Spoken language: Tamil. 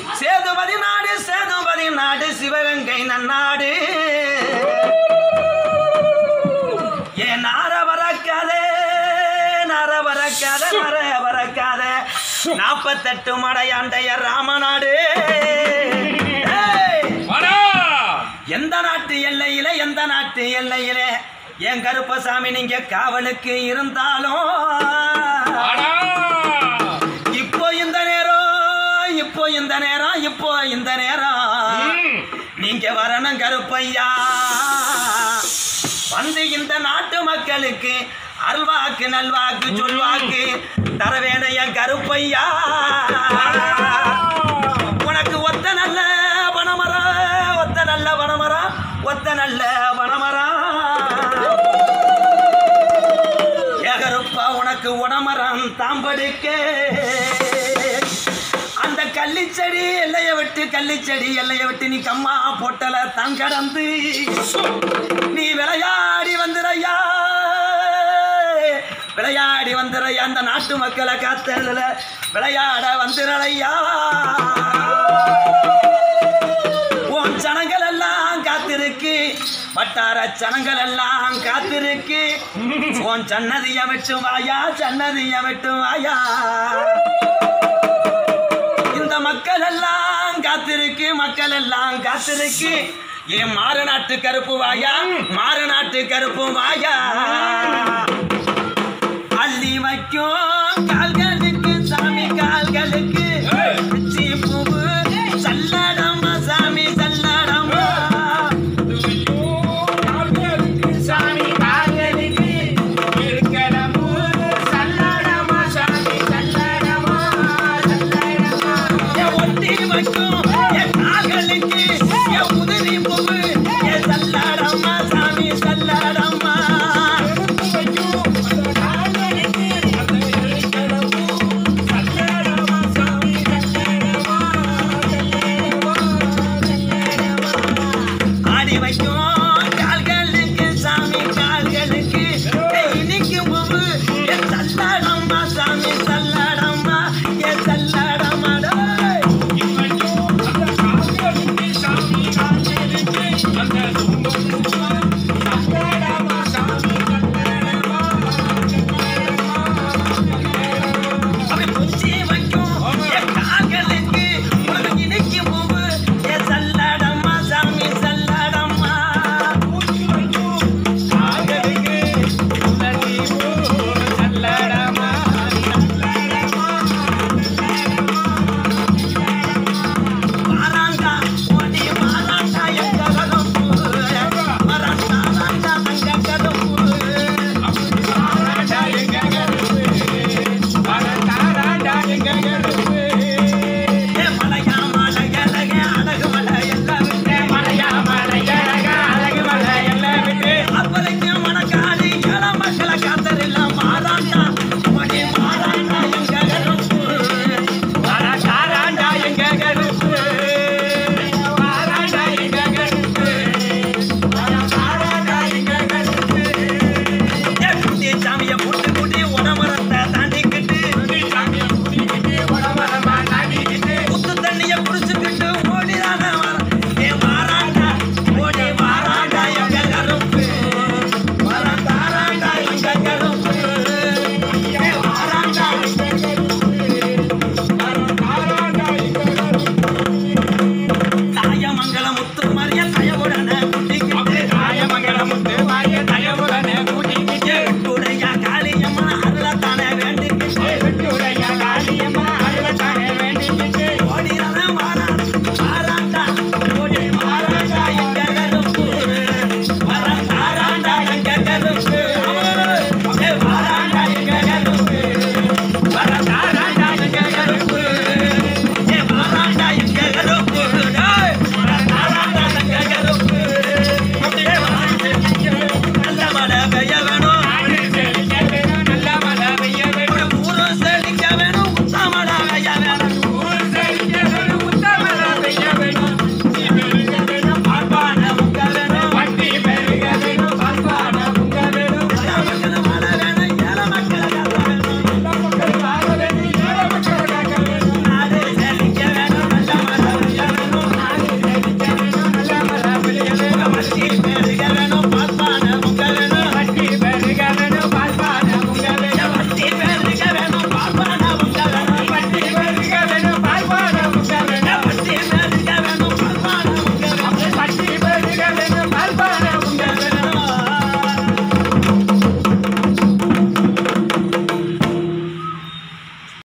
சேதுபதி நாடு சேதுபதி நாடு சிவகங்கை நன்னாடு ஏன் நார வரக்காதே நர வரக்காத நர வரக்காத நாப்பத்தெட்டு மடையாண்டைய ராமநாடு ஏய்! வாடா எந்த நாட்டு எல்லையில எந்த நாட்டு எல்லையில என் கருப்பசாமி நீங்க காவலுக்கு இருந்தாலும் வாடா இப்போ இந்த நேரம் இப்போ இந்த நேரம் இப்போ இந்த நேரம் ம். நீங்க வரணும் கருப்பையா வந்து இந்த நாட்டு மக்களுக்கு அல்வாக்கு நல்வாக்கு சொல்வாக்கு தர வேணைய கருப்பையா உனக்கு ஒத்த நல்ல பணமரம் ஒத்த நல்ல பணமரம் ஒத்த நல்ல பணமரம் ஏகருப்பா உனக்கு உடமரம் தாம்படுக்க அந்த கள்ளிச்செடி எல்லைய விட்டு கள்ளிச்செடி எல்லைய விட்டு நீ கம்மா பொட்டல தான் கடந்து நீ விளையாடி வந்துறையா விளையாடி வந்துறையா அந்த நாட்டு மக்களை காத்ததுல விளையாட வந்துறையா உன் ஜனங்கள் எல்லாம் காத்திருக்கு வட்டார ஜனங்கள் எல்லாம் காத்திருக்கு உன் சன்னதிய விட்டு வாயா சன்னதிய விட்டு வாயா இந்த மக்கள் எல்லாம் காத்திருக்கு மக்கள் எல்லாம் காத்திருக்கு ஏன் மாறு நாட்டு கருப்பு வாயா மாறு நாட்டு கருப்பு வாயா அள்ளி வைக்கும் கால்களுக்கு சாமி கால்களுக்கு ஏய். பிச்சி பூவு சல்லடம்மா சாமி சல்லடம்மா சாமி கால்களுக்கு இருக்கடமு சல்லடமா சாமி சல்லடமா சல்லடமா ஏ ஒட்டி வைக்கும்